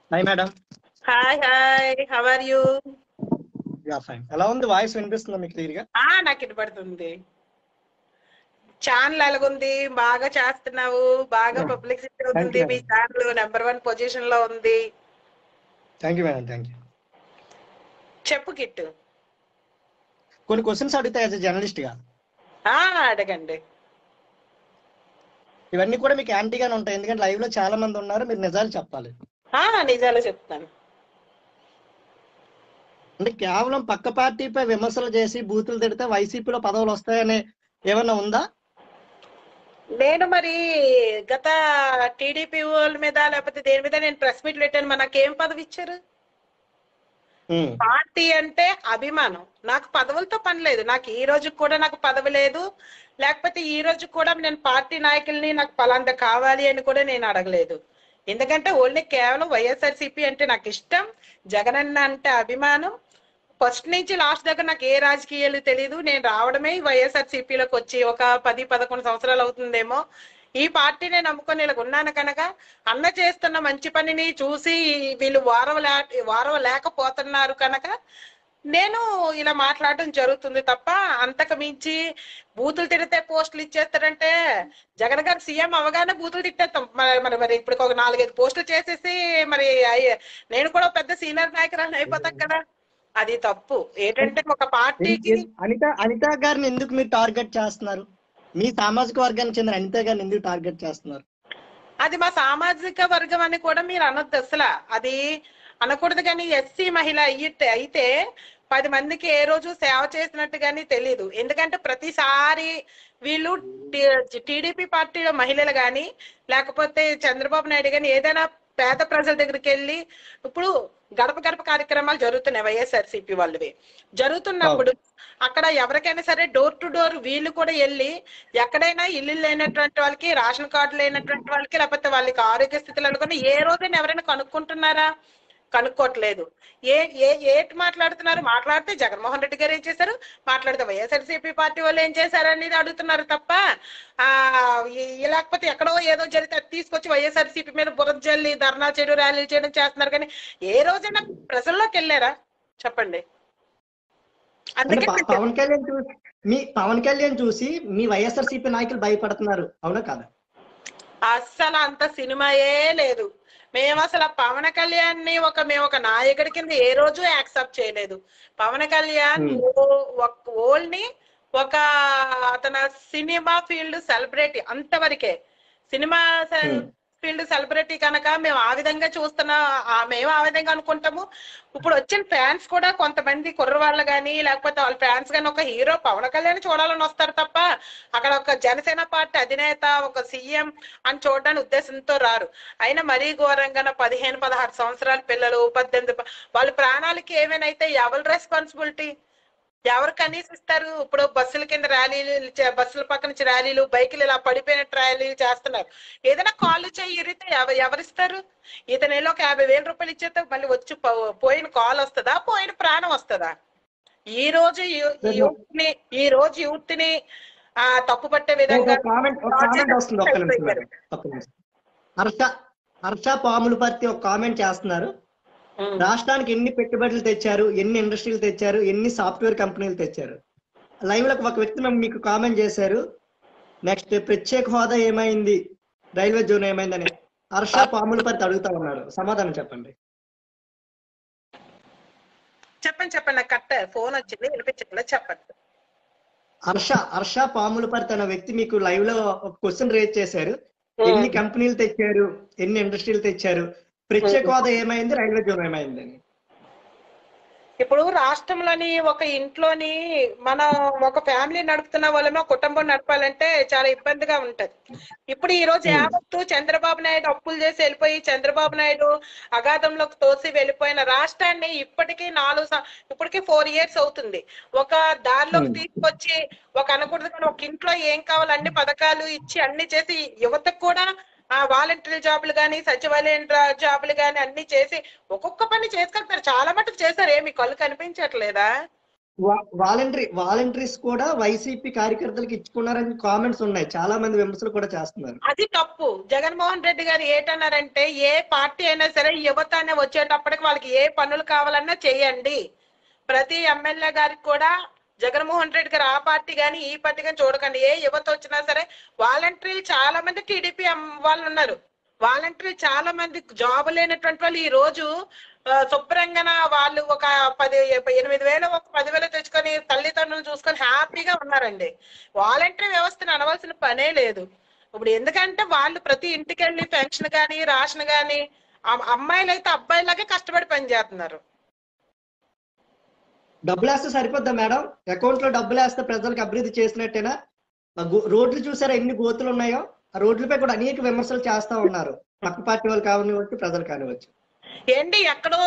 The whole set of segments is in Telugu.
Hi madam hi hi how are you ya fine ఎలా ఉంది వాయిస్ వినిపిస్తుందా మీకు క్లియర్ గా ఆ నాకు ఇటుపడుతుంది ఛానల్ ఎలాగుంది బాగా చేస్తున్నావు బాగా Yeah. పబ్లిసిటీ Thank అవుతుంది you, మీ madam. Channel number one position లో ఉంది thank you madam thank you చెప్పు కిట్టు కొన్ని క్వశ్చన్స్ అడిగితే యాజ్ జర్నలిస్ట్ గా ఆ అడగండి ఇవన్నీ కూడా మీకు యాంటీగానే ఉంటాయి ఎందుకంటే లైవ్ లో చాలా మంది ఉన్నారు మీరు నిజాలు చెప్పాలి ఆ నిజాలు చెప్తాను అంటే కేవలం పక్క పార్టీపై విమర్శలు చేసి బూతులు తిడితే వైసీపీలో పదవులు వస్తాయని ఏమన్నా ఉందా నేను మరి గత టీడీపీ వాళ్ళ మీద లేకపోతే దేని మీద నేను ప్రెస్ మీట్ పెట్టాను మరి నాకు ఏం పదవి ఇచ్చారు ఉమ్, పార్టీ అంటే అభిమానం నాకు పదవులతో పని లేదు నాకు ఈ రోజు కూడా నాకు పదవి లేదు లేకపోతే ఈ రోజు కూడా నేను పార్టీ నాయకుల్ని నాకు పలాంత కావాలి అని కూడా నేను అడగలేదు ఎందుకంటే ఓన్లీ కేవలం వైఎస్ఆర్సీపీ అంటే నాకు ఇష్టం జగనన్న అంటే అభిమానం ఫస్ట్ నుంచి లాస్ట్ దగ్గర నాకు ఏ రాజకీయాలు తెలియదు నేను రావడమే వైఎస్ఆర్ లోకి వచ్చి ఒక పది పదకొండు సంవత్సరాలు అవుతుందేమో ఈ పార్టీనే నమ్ముకొని ఇలా ఉన్నాను కనుక అన్న చేస్తున్న మంచి పనిని చూసి వీళ్ళు వారవ లే వారవ లేకపోతున్నారు కనుక నేను ఇలా మాట్లాడడం జరుగుతుంది తప్ప అంతకు మించి బూతులు తిడితే పోస్టులు ఇచ్చేస్తారంటే జగన్ గారు సీఎం అవగానే బూతులు తిట్టేస్తాం మరి మరి మరి ఇప్పుడు ఒక నాలుగైదు పోస్టులు చేసేసి మరి అయ్య- నేను కూడా ఒక పెద్ద సీనియర్ నాయకురాలు అయిపోతాం కదా అది తప్పు ఏంటంటే ఒక పార్టీకి అనిత అనిత గారిని ఎందుకు మీరు టార్గెట్ చేస్తున్నారు మీ సామాజిక వర్గానికి చెందిన అనిత గారిని ఎందుకు టార్గెట్ చేస్తున్నారు అది మా సామాజిక వర్గం అని కూడా మీరు అనొద్దు అసలు అది అనకూడదు కానీ ఎస్సీ మహిళ అయితే అయితే పది మందికి ఏ రోజు సేవ చేసినట్టు కానీ తెలియదు ఎందుకంటే ప్రతిసారి వీళ్ళు టీడీపీ పార్టీలో మహిళలు కానీ లేకపోతే చంద్రబాబు నాయుడు కానీ ఏదైనా పేద ప్రజల దగ్గరికి వెళ్ళి ఇప్పుడు గడప గడప కార్యక్రమాలు జరుగుతున్నాయి వైఎస్ఆర్సీపీ వాళ్ళవి జరుగుతున్నప్పుడు అక్కడ ఎవరికైనా సరే డోర్ టు డోర్ వీళ్ళు కూడా వెళ్ళి ఎక్కడైనా ఇల్లు లేనటువంటి వాళ్ళకి రేషన్ కార్డు లేనటువంటి వాళ్ళకి లేకపోతే వాళ్ళకి ఆరోగ్య స్థితిలో అనుకుని ఏ రోజైనా ఎవరైనా కనుక్కుంటున్నారా కనుక్కోవట్లేదు ఏ ఏ ఏటి మాట్లాడుతున్నారు మాట్లాడితే జగన్మోహన్ రెడ్డి గారు ఏం చేశారు మాట్లాడితే వైఎస్ఆర్సీపీ పార్టీ వాళ్ళు ఏం చేశారు అనేది అడుగుతున్నారు తప్ప ఆ ఈ- ఈ లేకపోతే ఎక్కడో ఏదో జరిగితే అది తీసుకొచ్చి వైఎస్ఆర్సీపీ మీద బురద జల్లి ధర్నా చేయడం ర్యాలీలు చేయడం చేస్తున్నారు కానీ ఏ రోజైనా ప్రజల్లోకి వెళ్ళారా చెప్పండి అంటే అందుకే ప- పవన్ కళ్యాణ్ చూసి మీ పవన్ కళ్యాణ్ చూసి మీ వైఎస్ఆర్సీపీ నాయకులు భయపడుతున్నారు అవునా కాదా అస్సలు అంత సినిమాయే లేదు మేము అసలు పవన్ కళ్యాణ్ ని ఒక మేము ఒక నాయకుడి కింద ఏ రోజు యాక్సెప్ట్ చేయలేదు పవన్ కళ్యాణ్ ఓల్డ్ ని ఒక అతను సినిమా ఫీల్డ్ సెలబ్రిటీ అంతవరకే సినిమా Hmm. ఫీల్డ్ సెలబ్రిటీ కనుక మేము ఆ విధంగా చూస్తున్నా ఆ మేము ఆ విధంగా అనుకుంటాము ఇప్పుడు వచ్చిన ఫ్యాన్స్ కూడా కొంతమంది కుర్రవాళ్ళు కానీ లేకపోతే వాళ్ళ ఫ్యాన్స్ కానీ ఒక హీరో పవన్ కళ్యాణ్ చూడాలని వస్తారు తప్ప అక్కడ ఒక జనసేన పార్టీ అధినేత ఒక సీఎం అని చూడడానికి ఉద్దేశంతో రారు అయినా మరీ ఘోరంగా పదిహేను పదహారు సంవత్సరాల పిల్లలు పద్దెనిమిది ప- వాళ్ళ ప్రాణాలకి ఏమైనా అయితే ఎవరి రెస్పాన్సిబిలిటీ ఎవరు కనీసం ఇస్తారు ఇప్పుడు బస్సుల కింద ర్యాలీలు చే- బస్సుల పక్క నుంచి ర్యాలీలు బైకులు ఇలా పడిపోయినట్టు ర్యాలీలు చేస్తున్నారు ఏదైనా కాళ్ళు చేయి ఇరితే ఎవ- ఎవరిస్తారు ఇతను ఏదో ఒక యాభై వేల రూపాయలు ఇచ్చేస్తే మళ్ళీ వచ్చి పో- పోయిన కాల్ వస్తుందా పోయిన ప్రాణం వస్తుందా ఈ రోజు యూ- ఈ యూత్ ని ఈ రోజు యూత్ ని ఆ తప్పు పట్టే విధంగా కామెంట్ ఒక కామెంట్ వస్తుంది ఒక్క నిమిషం మేడం. ఒక్క నిమిషం హర్ష హర్ష పాములపర్తి ఒక కామెంట్ చేస్తున్నారు ఉమ్. రాష్ట్రానికి ఎన్ని పెట్టుబడులు తెచ్చారు ఎన్ని ఇండస్ట్రీలు తెచ్చారు ఎన్ని సాఫ్ట్వేర్ కంపెనీలు తెచ్చారు లైవ్ లో ఒక వ్యక్తి మేము మీకు కామెంట్ చేశారు నెక్స్ట్ ప్రత్యేక హోదా ఏమైంది రైల్వే జోన్ ఏమైందని హర్ష పాములపర్తి అడుగుతా ఉన్నాడు సమాధానం చెప్పండి చెప్పండి చెప్పండి నాకు కట్ట ఫోన్ వచ్చింది వినిపించట్లేదు చెప్పండి హర్ష హర్ష పాములపర్తి అనే వ్యక్తి మీకు లైవ్ లో ఒక క్వశ్చన్ రేజ్ చేశారు ఎన్ని కంపెనీలు తెచ్చారు ఎన్ని ఇండస్ట్రీలు తెచ్చారు ప్రత్యేక హోదా ఏమైంది రైల్వే జోన్ ఏమైంది అని ఇప్పుడు రాష్ట్రంలోని ఒక ఇంట్లోని మనం ఒక ఫ్యామిలీ నడుపుతున్న వాళ్ళమే ఒక కుటుంబం నడపాలంటే చాలా ఇబ్బందిగా ఉంటది ఇప్పుడు ఈ రోజు Hmm. యావత్తు చంద్రబాబు నాయుడు అప్పులు చేసి వెళ్ళిపోయి చంద్రబాబు నాయుడు అగాధంలోకి తోసి వెళ్ళిపోయిన రాష్ట్రాన్ని ఇప్పటికీ నాలుగు సం- ఇప్పటికీ ఫోర్ ఇయర్స్ అవుతుంది ఒక దారిలోకి Hmm. తీసుకొచ్చి ఒక అనకూడదు కానీ ఒక ఇంట్లో ఏం కావాలి అన్ని పథకాలు ఇచ్చి అన్ని చేసి యువతకు కూడా ఆ వాలంటరీ జాబులు కానీ సచివాలయం డ్రా- జాబులు కానీ అన్ని చేసి ఒక్కొక్క పని చేసుకెళ్తారు చాలా మటుకు చేశారు ఏమి కళ్ళు కనిపించట్లేదా వాలంటరీ వాలంటీర్స్ కూడా వైసీపీ కార్యకర్తలకు ఇచ్చుకున్నారని కామెంట్స్ ఉన్నాయి చాలా మంది విమర్శలు కూడా చేస్తున్నారు అది తప్పు జగన్మోహన్ రెడ్డి గారు ఏంటన్నారంటే ఏ పార్టీ అయినా సరే యువత అనే వచ్చేటప్పటికి వాళ్ళకి ఏ పనులు కావాలన్నా చేయండి ప్రతి ఎమ్మెల్యే గారికి కూడా జగన్మోహన్ రెడ్డి గారు ఆ పార్టీ కానీ ఈ పార్టీ కానీ చూడకండి ఏ యువత వచ్చినా సరే వాలంటీర్లు చాలా మంది టీడీపీ వాళ్ళు ఉన్నారు వాలంటీర్లు చాలా మంది జాబ్ లేనటువంటి వాళ్ళు ఈ రోజు ఆ, శుభ్రంగా వాళ్ళు ఒక పది ఎనిమిది వేలు ఒక పదివేలు తెచ్చుకొని తల్లిదండ్రులు చూసుకొని హ్యాపీగా ఉన్నారండి వాలంటరీ వ్యవస్థను అనవలసిన పనే లేదు ఇప్పుడు ఎందుకంటే వాళ్ళు ప్రతి ఇంటికి వెళ్ళి పెన్షన్ కానీ రేషన్ కానీ అమ్మాయిలు అయితే అబ్బాయిలాగే కష్టపడి పనిచేస్తున్నారు డబ్బులు వేస్తే సరిపోద్దా మేడం అకౌంట్ లో డబ్బులు వేస్తే ప్రజలకు అభివృద్ధి చేసినట్టేనా ఆ గో- రోడ్లు చూసారా ఎన్ని గోతులు ఉన్నాయో ఆ రోడ్లపై కూడా అనేక విమర్శలు చేస్తా ఉన్నారు పక్క పార్టీ వాళ్ళు కానివచ్చు ప్రజలు కానివచ్చు ఏంటి ఎక్కడో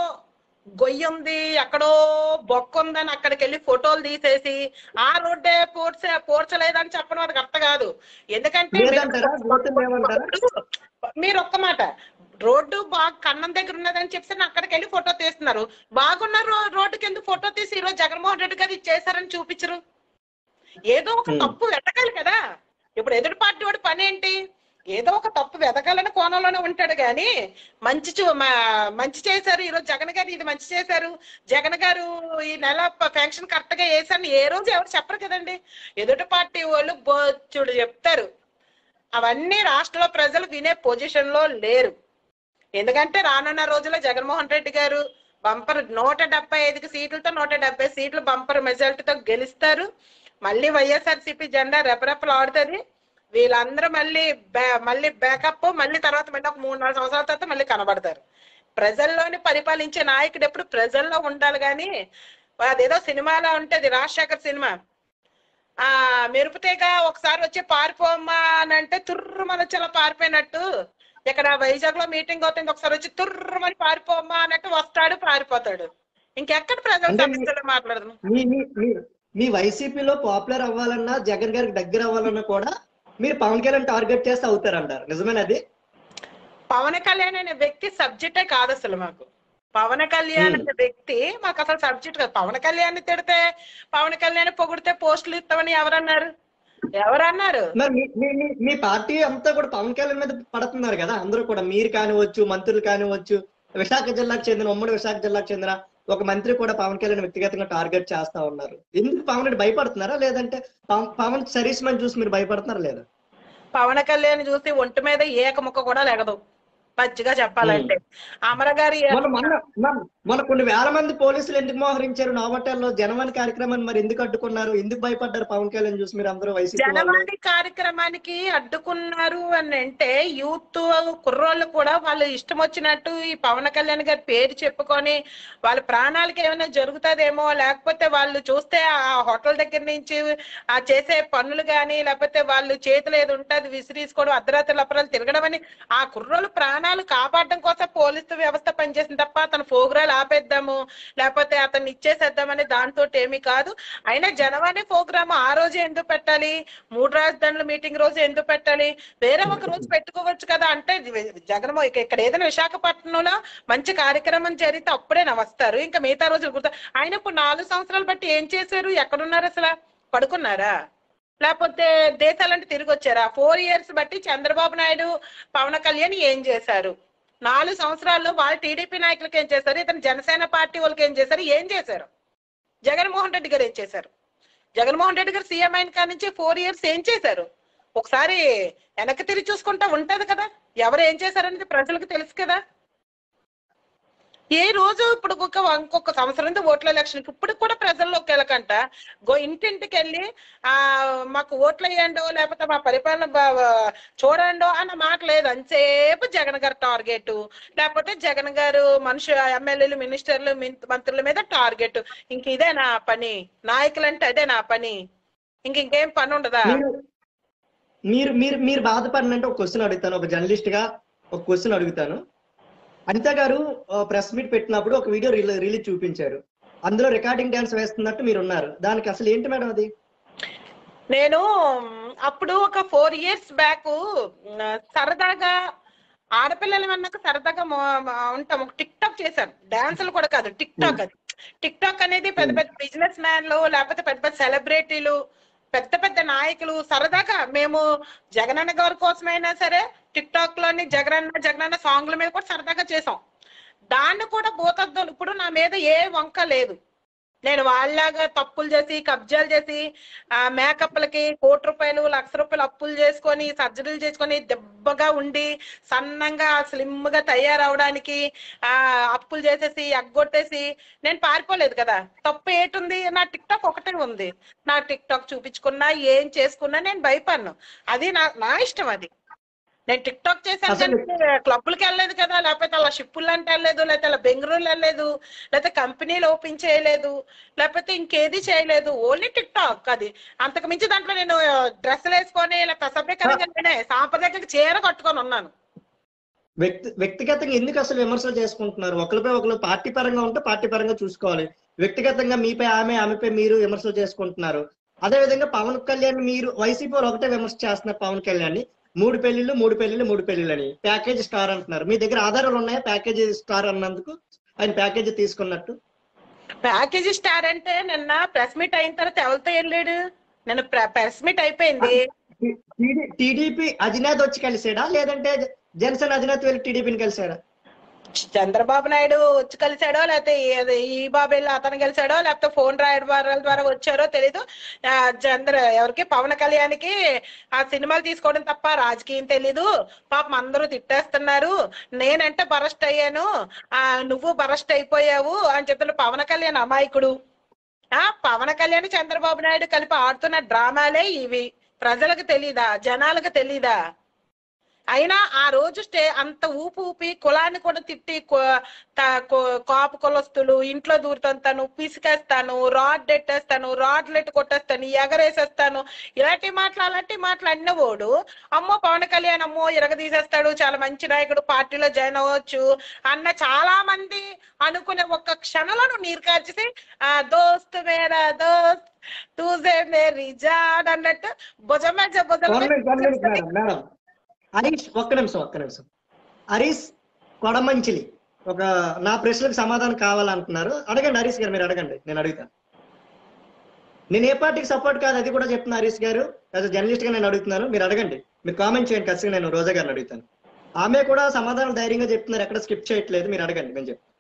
గొయ్యి ఉంది ఎక్కడో బొక్క ఉందని అక్కడికి వెళ్ళి ఫోటోలు తీసేసి ఆ రోడ్డే పోర్చ పోర్చలేదని చెప్పడం వాళ్ళకి అర్థం కాదు ఎందుకంటే మీరు- లేదంటారా గోతులు ఏమంటారా మీరు ఒక్క మాట రోడ్డు బాగా కన్నం దగ్గర ఉన్నదని చెప్పి అక్కడికి వెళ్ళి ఫోటో తీస్తున్నారు బాగున్న రో- రోడ్డుకి ఎందుకు ఫోటో తీసి ఈరోజు జగన్మోహన్ రెడ్డి గారు ఇది చేశారని చూపించరు ఏదో ఒక Hmm. తప్పు వెతకాలి కదా ఇప్పుడు ఎదుటి పార్టీ వాడి పని ఏంటి ఏదో ఒక తప్పు వెతకాలని కోణంలోనే ఉంటాడు కానీ మంచి చూ- మా- మంచి చేశారు ఈరోజు జగన్ గారు ఇది మంచి చేశారు జగన్ గారు ఈ నెల పెన్షన్ కరెక్ట్ గా వేసారని ఏ రోజు ఎవరు చెప్పరు కదండి ఎదుటి పార్టీ వాళ్ళు బొచ్చుడు చెప్తారు అవన్నీ రాష్ట్రంలో ప్రజలు వినే పొజిషన్ లో లేరు ఎందుకంటే రానున్న రోజుల్లో జగన్మోహన్ రెడ్డి గారు బంపర్ నూట డెబ్బై ఐదుకి సీట్లతో నూట డెబ్బై సీట్లు బంపర్ మెజారిటీతో గెలుస్తారు మళ్ళీ వైఎస్ఆర్సీపీ జెండా రెపరెపలు ఆడుతుంది వీళ్ళందరూ మళ్ళీ బ్యా- మళ్ళీ బ్యాకప్ మళ్ళీ తర్వాత మళ్ళీ ఒక మూడు నాలుగు సంవత్సరాల తర్వాత మళ్ళీ కనబడతారు ప్రజల్లోని పరిపాలించే నాయకుడు ఎప్పుడు ప్రజల్లో ఉండాలి కానీ అదేదో సినిమాలో ఉంటది రాజశేఖర్ సినిమా ఆ మెరుపుతేగా ఒకసారి వచ్చి పారిపోమ్మా అని అంటే తుర్రమని వచ్చి అలా పారిపోయినట్టు ఇక్కడ వైజాగ్ లో మీటింగ్ అవుతుంది ఒకసారి వచ్చి తుర్రమని పారిపోమ్మా అన్నట్టు వస్తాడు పారిపోతాడు ఇంకెక్కడ ప్రజల అంటే మీ- సమస్యలు మాట్లాడదు మీ మీ- మీ- మీ వైసీపీలో పాపులర్ అవ్వాలన్నా జగన్ గారికి దగ్గర అవ్వాలన్నా కూడా మీరు పవన్ కళ్యాణ్ టార్గెట్ చేస్తే అవుతారంటారు నిజమేనది పవన్ కళ్యాణ్ అనే వ్యక్తి సబ్జెక్టే కాదు అసలు మాకు పవన్ కళ్యాణ్ Hmm. అనే వ్యక్తి మాకు అసలు సబ్జెక్ట్ కాదు పవన్ కళ్యాణ్ తిడితే పవన్ కళ్యాణ్ పొగిడితే పోస్టులు ఇస్తామని ఎవరన్నారు ఎవరన్నారు మరి మీ- మీ- మీ- మీ పార్టీ అంతా కూడా పవన్ కళ్యాణ్ మీద పడుతున్నారు కదా అందరూ కూడా మీరు కానివచ్చు మంత్రులు కానివచ్చు విశాఖ జిల్లాకు చెందిన ఉమ్మడి విశాఖ జిల్లాకు చెందిన ఒక మంత్రి కూడా పవన్ కళ్యాణ్ వ్యక్తిగతంగా టార్గెట్ చేస్తా ఉన్నారు ఎందుకు పవన్ రెడ్డి భయపడుతున్నారా లేదంటే పవన్ పవన్ సరీస్ మని చూసి మీరు భయపడుతున్నారా లేదా పవన్ కళ్యాణ్ చూసి ఒంటి మీద ఏక ముక్క కూడా లెగదు పచ్చిగా చెప్పాలంటే అమర గారి మొన్న మొన్న మొన్న- మొన్న కొన్ని వేల మంది పోలీసులు ఎందుకు మోహరించారు నావటల్లో జనవాణి కార్యక్రమాన్ని మరి ఎందుకు అడ్డుకున్నారు ఎందుకు భయపడ్డారు పవన్ కళ్యాణ్ చూసి మీరు అందరూ వైసీపీ వాళ్ళు జనవాణి కార్యక్రమానికి అడ్డుకున్నారు అని అంటే యూత్ కుర్రోళ్ళు కూడా వాళ్ళు ఇష్టం వచ్చినట్టు ఈ పవన్ కళ్యాణ్ గారి పేరు చెప్పుకొని వాళ్ళ ప్రాణాలకి ఏమైనా జరుగుతుందేమో లేకపోతే వాళ్ళు చూస్తే ఆ హోటల్ దగ్గర నుంచి ఆ చేసే పనులు కానీ లేకపోతే వాళ్ళు చేతులు ఏది ఉంటుంది విసిరీసుకోవడం అర్ధరాత్రి అపరాలు తిరగడం అని ఆ కుర్రోళ్ళు ప్రాణాలు కాపాడడం కోసం పోలీసు వ్యవస్థ పనిచేసింది తప్ప అతను ప్రోగ్రాలు ఆపేద్దాము లేకపోతే అతన్ని ఇచ్చేసేద్దామని దాంతో ఏమీ కాదు అయినా జనవాణి ప్రోగ్రామ్ ఆ రోజు ఎందుకు పెట్టాలి మూడు రాజధానుల మీటింగ్ రోజు ఎందుకు పెట్టాలి వేరే ఒక రోజు పెట్టుకోవచ్చు కదా అంటే జగన్మో ఇక ఇక్కడ ఏదైనా విశాఖపట్నంలో మంచి కార్యక్రమం జరిగితే అప్పుడే నా వస్తారు ఇంకా మిగతా రోజులు గుర్తు ఆయన ఇప్పుడు నాలుగు సంవత్సరాలు బట్టి ఏం చేశారు ఎక్కడున్నారు అసలు పడుకున్నారా లేకపోతే దేశాలంటే తిరిగి వచ్చారా ఫోర్ ఇయర్స్ బట్టి చంద్రబాబు నాయుడు పవన్ కళ్యాణ్ ఏం చేశారు నాలుగు సంవత్సరాల్లో వాళ్ళు టీడీపీ నాయకులకి ఏం చేశారు ఇతను జనసేన పార్టీ వాళ్ళకి ఏం చేశారు ఏం చేశారు జగన్మోహన్ రెడ్డి గారు ఏం చేశారు జగన్మోహన్ రెడ్డి గారు సీఎం అయిన కాడి నుంచి ఫోర్ ఇయర్స్ ఏం చేశారు ఒకసారి వెనక్కి తిరిగి చూసుకుంటా ఉంటది కదా ఎవరు ఏం చేశారనేది ప్రజలకు తెలుసు కదా ఏ రోజు ఇప్పుడు ఒక ఇంకొక సంవత్సరం నుంచి ఓట్ల ఎలక్షన్ ఇప్పుడు కూడా ప్రజల్లోకి వెళ్ళకంట గో ఇంటింటికి వెళ్ళి ఆ మాకు ఓట్లు వేయండో లేకపోతే మా పరిపాలన బా- చూడండో అన్న మాట లేదు అంతసేపు జగన్ గారు టార్గెట్ లేకపోతే జగన్ గారు మనుషు ఎమ్మెల్యేలు మినిస్టర్లు మిన్- మంత్రుల మీద టార్గెట్ ఇంక ఇదే నా పని నాయకులంటే అదే నా పని ఇంక ఇంకేం పని ఉండదా మీరు మీరు మీరు మీరు బాధపడినంటే ఒక క్వశ్చన్ అడుగుతాను ఒక జర్నలిస్ట్ గా ఒక క్వశ్చన్ అడుగుతాను అనిత గారు ప్రెస్ మీట్ పెట్టినప్పుడు ఒక వీడియో రిలీజ్ చూపించారు అందులో రికార్డింగ్ డాన్స్ వేస్తున్నట్టు మీరు ఉన్నారు దానికి అసలు ఏంటి మేడం అది నేను మ్, అప్పుడు ఒక ఫోర్ ఇయర్స్ బ్యాక్ సరదాగా ఆడపిల్లలు అన్నాక సరదాగా మొ- మ- ఉంటాం ఒక టిక్ టాక్ చేశాను డాన్సులు కూడా కాదు టిక్ టాక్ అది టిక్ టాక్ అనేది పెద్ద Hmm. పెద్ద బిజినెస్ మ్యాన్లు లేకపోతే పెద్ద పెద్ద సెలబ్రిటీలు పెద్ద పెద్ద నాయకులు సరదాగా మేము జగనన్న గారి కోసమైనా సరే టిక్ టాక్ లోని జగనన్న జగనన్న సాంగ్ల మీద కూడా సరదాగా చేసాం దాన్ని కూడా భూతద్దులు ఇప్పుడు నా మీద ఏ వంక లేదు నేను వాళ్ళలాగా తప్పులు చేసి కబ్జాలు చేసి ఆ మేకప్లకి కోటి రూపాయలు లక్ష రూపాయలు అప్పులు చేసుకొని సర్జరీలు చేసుకొని దెబ్బగా ఉండి సన్నంగా స్లిమ్ గా తయారవడానికి ఆ అప్పులు చేసేసి ఎగ్గొట్టేసి నేను పారిపోలేదు కదా తప్పు ఏటుంది నా టిక్ టాక్ ఒకటే ఉంది నా టిక్ టాక్ చూపించుకున్నా ఏం చేసుకున్నా నేను భయపడను అది నా నా ఇష్టం అది నేను టిక్ టాక్ చేశాను అసలు- కానీ క్లబ్లకి వెళ్ళలేదు కదా లేకపోతే అలా షిప్పులు అంటే వెళ్ళలేదు లేకపోతే అలా బెంగళూరు వెళ్ళలేదు లేకపోతే కంపెనీలు ఓపెన్ చేయలేదు లేకపోతే ఇంకేది చేయలేదు ఓన్లీ టిక్ టాక్ అది అంతకు మించి దాంట్లో నేను డ్రెస్సులు వేసుకొని లేకపోతే అసభ్యకరంగా నేనే సాంప్రదాయక చీర కట్టుకొని ఉన్నాను వ్యక్తి వ్యక్తిగతంగా ఎందుకు అసలు విమర్శలు చేసుకుంటున్నారు ఒకరిపై ఒకరు పార్టీ పరంగా ఉంటే పార్టీ పరంగా చూసుకోవాలి వ్యక్తిగతంగా మీపై ఆమె ఆమెపై మీరు విమర్శలు చేసుకుంటున్నారు అదే విధంగా పవన్ కళ్యాణ్ మీరు వైసీపీ వాళ్ళు ఒకటే విమర్శ చేస్తున్నారు పవన్ కళ్యాణ్ ని మూడు పెళ్లిళ్ళు మూడు పెళ్లిళ్ళు మూడు పెళ్లిళ్ళు అని ప్యాకేజ్ స్టార్ అంటున్నారు మీ దగ్గర ఆధారాలు ఉన్నాయా ప్యాకేజ్ స్టార్ అన్నందుకు ఆయన ప్యాకేజ్ తీసుకున్నట్టు ప్యాకేజీ స్టార్ అంటే నిన్న ప్రెస్ మీట్ అయిన తర్వాత ఎవరితో వెళ్ళాడు నిన్న ప్రెస్ మీట్ అయిపోయింది టీడీపీ అధినేత వచ్చి కలిసాడా లేదంటే జనసేన అధినేత వెళ్ళి టీడీపీని కలిసాడా చంద్రబాబు నాయుడు వచ్చి కలిశాడో లేకపోతే ఈ- ఈ బాబు వెళ్ళి అతను కలిశాడో లేకపోతే ఫోన్ రాయడం ద్వారా ద్వారా వచ్చారో తెలీదు ఆ, చంద్ర ఎవరికి పవన్ కళ్యాణ్కి ఆ సినిమాలు తీసుకోవడం తప్ప రాజకీయం తెలీదు పాపం అందరూ తిట్టేస్తున్నారు నేనంటే బరస్ట్ అయ్యాను ఆ నువ్వు బరస్ట్ అయిపోయావు అని చెప్తున్న పవన్ కళ్యాణ్ అమాయకుడు ఆ పవన్ కళ్యాణ్ చంద్రబాబు నాయుడు కలిపి ఆడుతున్న డ్రామాలే ఇవి ప్రజలకు తెలీదా జనాలకు తెలీదా అయినా ఆ రోజు స్టే అంత ఊపు ఊపి కులాన్ని కూడా తిట్టి కో- త- కో- కాపు కొలస్తులు ఇంట్లో దూరుతాను పిసికేస్తాను రాడ్ ఎట్టేస్తాను రాడ్లు ఎట్టు కొట్టేస్తాను ఎగరేసేస్తాను ఇలాంటి మాటలు అలాంటి మాటలు అన్నవాడు అమ్మో పవన్ కళ్యాణ్ అమ్మో ఇరగ తీసేస్తాడు చాలా మంచి నాయకుడు పార్టీలో జాయిన్ అవ్వచ్చు అన్న చాలా మంది అనుకునే ఒక్క క్షణంలో నువ్వు నీరు కార్చేసి ఆ దోస్త్ మేరా దోస్త్ తూజే మేరీ జాన్ అన్నట్టు భుజం మీద భుజం One minute, one minute, మీద మేడం మేడం హరీష్ ఒక్క నిమిషం ఒక్క నిమిషం హరీష్ కొడమంచిలి ఒక నా ప్రశ్నలకు సమాధానం కావాలంటున్నారు అడగండి హరీష్ గారు మీరు అడగండి నేను అడుగుతాను నేను ఏ పార్టీకి సపోర్ట్ కాదు అది కూడా చెప్తున్నా హరీష్ గారు యాజ్ జర్నలిస్ట్ గా నేను అడుగుతున్నాను మీరు అడగండి మీరు కామెంట్ చేయండి ఖచ్చితంగా నేను రోజా గారిని అడుగుతాను ఆమె కూడా సమాధానం ధైర్యంగా చెప్తున్నారు ఎక్కడ స్కిప్ చేయట్లేదు మీరు అడగండి నేను చెప్తాను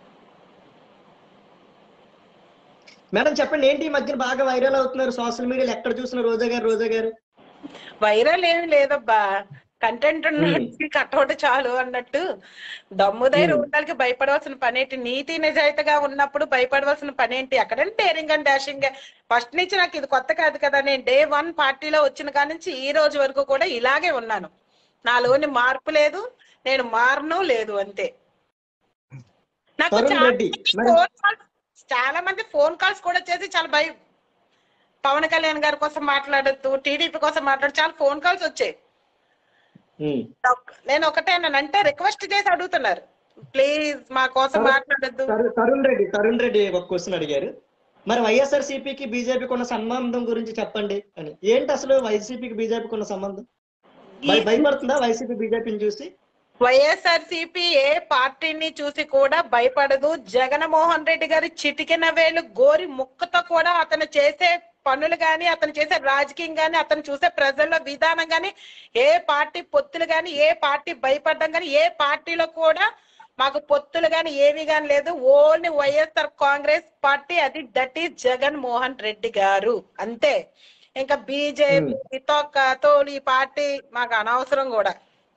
మేడం చెప్పండి ఏంటి ఈ మధ్యన బాగా వైరల్ అవుతున్నారు సోషల్ మీడియాలో ఎక్కడ చూసిన రోజా గారు రోజా గారు వైరల్ ఏమి లేదబ్బా కంటెంట్ కట్అవుట్ చాలు అన్నట్టు దమ్ము ధైర్యం Hmm. ఉండాలికి భయపడవలసిన పనేంటి నీతి నిజాయితీగా ఉన్నప్పుడు భయపడవలసిన పనేంటి అక్కడంటే డేరింగ్ అండ్ డాషింగ్ ఫస్ట్ నుంచి నాకు ఇది కొత్త కాదు కదా నేను డే వన్ పార్టీలో వచ్చిన కాడి నుంచి ఈ రోజు వరకు కూడా ఇలాగే ఉన్నాను నాలోని మార్పు లేదు నేను మారను లేదు అంతే నాకు తరుణ్ చాలా రెడ్డి, మంది మరి- ఫోన్ కాల్స్ చాలా మంది ఫోన్ కాల్స్ కూడా చేసి చాలా భయం పవన్ కళ్యాణ్ గారి కోసం మాట్లాడద్దు టీడీపీ కోసం మాట్లాడు చాలా ఫోన్ కాల్స్ వచ్చాయి ఉమ్. నేను ఒకటే అంటే రిక్వెస్ట్ చేసి అడుగుతున్నారు ప్లీజ్ మా కోసం తరు- మాట్లాడద్దు తరు- తరుణ్ రెడ్డి తరుణ్ రెడ్డి ఒక క్వశ్చన్ అడిగారు మరి వైఎస్ఆర్ సిపికి బీజేపీకి ఉన్న సంబంధం గురించి చెప్పండి అని ఏంటి అసలు వైసీపీకి బీజేపీకి ఉన్న సంబంధం భయ- భయపడుతుందా వైసీపీ బీజేపీని చూసి వైఎస్ఆర్ సిపి ఏ పార్టీని చూసి కూడా భయపడదు జగన్మోహన్ రెడ్డి గారి చిటికెన వేలు గోరి ముక్కతో కూడా అతను చేసే పనులు గాని అతను చేసే రాజకీయం గాని అతను చూసే ప్రజల్లో విధానం గాని ఏ పార్టీ పొత్తులు గాని ఏ పార్టీ భయపడడం గాని ఏ పార్టీలో కూడా మాకు పొత్తులు గాని ఏవి గాని లేదు ఓన్లీ వైఎస్ఆర్ కాంగ్రెస్ పార్టీ అది దట్ ఈస్ జగన్ మోహన్ రెడ్డి గారు అంతే ఇంకా బీజేపీ తొక్క తోలు ఈ పార్టీ మాకు అనవసరం కూడా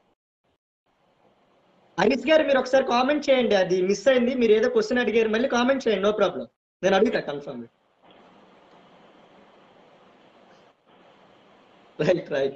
హరీష్ గారు మీరు ఒకసారి కామెంట్ చేయండి అది మిస్ అయింది మీరు ఏదో క్వశ్చన్ అడిగారు మళ్ళీ కామెంట్ చేయండి నో ప్రాబ్లం నేను అడుగుతా confirm right right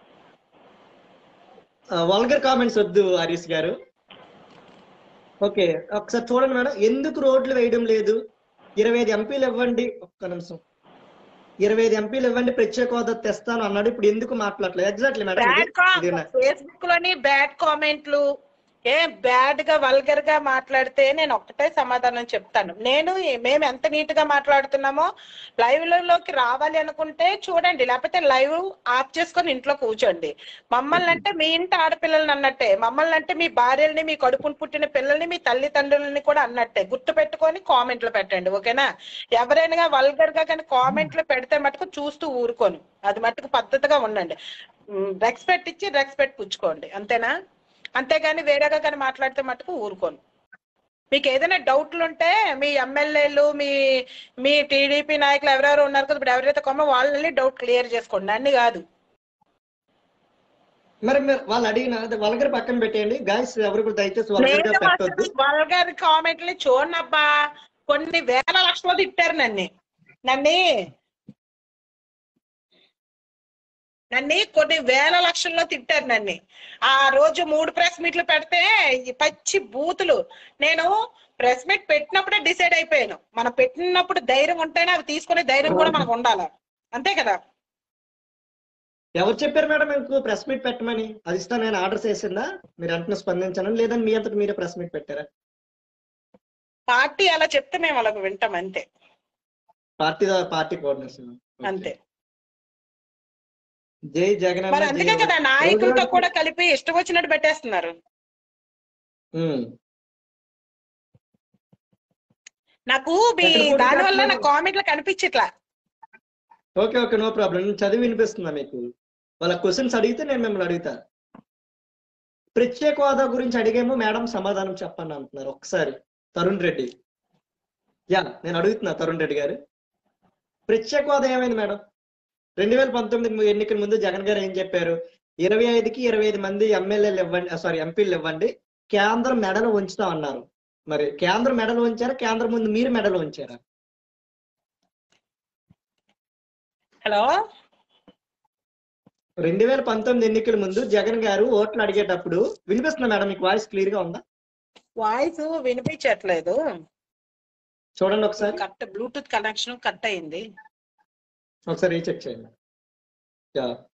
vulgar comments వద్దు హరీష్ గారు ఓకే ఒకసారి చూడండి మేడం ఎందుకు రోడ్లు వేయడం లేదు ఇరవై ఐదు ఎంపీలు ఇవ్వండి ఒక్క నిమిషం ఇరవై ఐదు ఎంపీలు ఇవ్వండి ప్రత్యేక హోదా తెస్తాను అన్నాడు ఇప్పుడు ఎందుకు మాట్లాడలేదు ఎగ్జాక్ట్లీ మేడం బ్యాడ్ ఇది- ఇది నా- ఫేస్బుక్ లోని బ్యాడ్ కామెంట్లు ఏ బ్యాడ్ గా వల్గర్ గా మాట్లాడితే నేను ఒక్కటే సమాధానం చెప్తాను నేను మేము ఎంత నీట్ గా మాట్లాడుతున్నామో లైవ్ లోకి రావాలి అనుకుంటే చూడండి లేకపోతే లైవ్ ఆఫ్ చేసుకొని ఇంట్లో కూర్చోండి మమ్మల్ని అంటే మీ ఇంటి ఆడపిల్లల్ని అన్నట్టే మమ్మల్ని అంటే మీ భార్యల్ని మీ కడుపును పుట్టిన పిల్లల్ని మీ తల్లిదండ్రులని కూడా అన్నట్టే గుర్తు పెట్టుకొని కామెంట్లు పెట్టండి ఓకేనా ఎవరైనా వల్గర్ గా కానీ కామెంట్లు పెడితే మటుకు చూస్తూ ఊరుకోను అది మటుకు పద్ధతిగా ఉండండి రెస్పెక్ట్ ఇచ్చి రెస్పెక్ట్ పుచ్చుకోండి అంతేనా అంతేగాని వేరేగా కానీ మాట్లాడితే మటుకు ఊరుకోను మీకు ఏదైనా డౌట్లు ఉంటే మీ ఎమ్మెల్యేలు మీ మీ టీడీపీ నాయకులు ఎవరెవరు ఉన్నారు కదా ఇప్పుడు ఎవరైతే కొమ్మ వాళ్ళని డౌట్ క్లియర్ చేసుకోండి అన్ని కాదు మరి మీరు వాళ్ళు అడిగిన అదే వల్గర్ పక్కన పెట్టేయండి గాయస్ ఎవరు కూడా దయచేసి వల్గర్ గా పెట్టొద్దు వల్గర్ కామెంట్లు చూడనబ్బా కొన్ని వేల లక్షలు తిట్టారు నన్ను నన్ను నన్ను కొన్ని వేల లక్షల్లో తిట్టారు నన్ను ఆ రోజు మూడు ప్రెస్ మీట్లు పెడితే ఈ పచ్చి బూతులు నేను ప్రెస్ మీట్ పెట్టినప్పుడే డిసైడ్ అయిపోయాను మనం పెట్టినప్పుడు ధైర్యం ఉంటేనే అవి తీసుకునే ధైర్యం కూడా మనకు ఉండాలి అంతే కదా ఎవరు చెప్పారు మేడం మీకు ప్రెస్ మీట్ పెట్టమని అది ఇస్తా నేను ఆర్డర్ చేసిందా మీరు వెంటనే స్పందించాను లేదని మీ అంతకు మీరే ప్రెస్ మీట్ పెట్టారా పార్టీ అలా చెప్తే మేము అలా వింటాం అంతే పార్టీ పార్టీ కోఆర్డినేషన్ అంతే జై జగన్ మరి అందుకే కదా నాయకులతో కూడా కలిపి ఇష్టం వచ్చినట్టు పెట్టేస్తున్నారు నాకు మీ ఎక్కడ కూడా దాని వల్ల పెట్టలేదు. నాకు కామెంట్లు కనిపించట్లా ఓకే ఓకే నో ప్రాబ్లం నేను చదివి వినిపిస్తుందా మీకు వాళ్ళ క్వశ్చన్స్ అడిగితే నేను మిమ్మల్ని అడుగుతా ప్రత్యేక హోదా గురించి అడిగేమో మేడం సమాధానం చెప్పండి అంటున్నారు ఒకసారి తరుణ్ రెడ్డి యా నేను అడుగుతున్నా తరుణ్ రెడ్డి గారు ప్రత్యేక హోదా ఏమైంది మేడం రెండు వేల పంతొమ్మిది ఎన్నికల ముందు జగన్ గారు ఏం చెప్పారు ఇరవై ఐదుకి ఇరవై ఐదు మంది ఎమ్మెల్యేలు ఇవ్వండి సారీ ఎంపీలు ఇవ్వండి కేంద్రం మెడలు ఉంచుతాం అన్నారు మరి కేంద్రం మెడలు ఉంచారా కేంద్రం ముందు మీరు మెడలు ఉంచారా హలో రెండు వేల పంతొమ్మిది ఎన్నికల ముందు జగన్ గారు ఓట్లు అడిగేటప్పుడు వినిపిస్తుందా మేడం మీకు వాయిస్ క్లియర్ గా ఉందా వాయిస్ వినిపించట్లేదు చూడండి ఒకసారి కట్ బ్లూటూత్ కనెక్షన్ కట్ అయింది ఒకసారి రీచెక్ చేయండి యా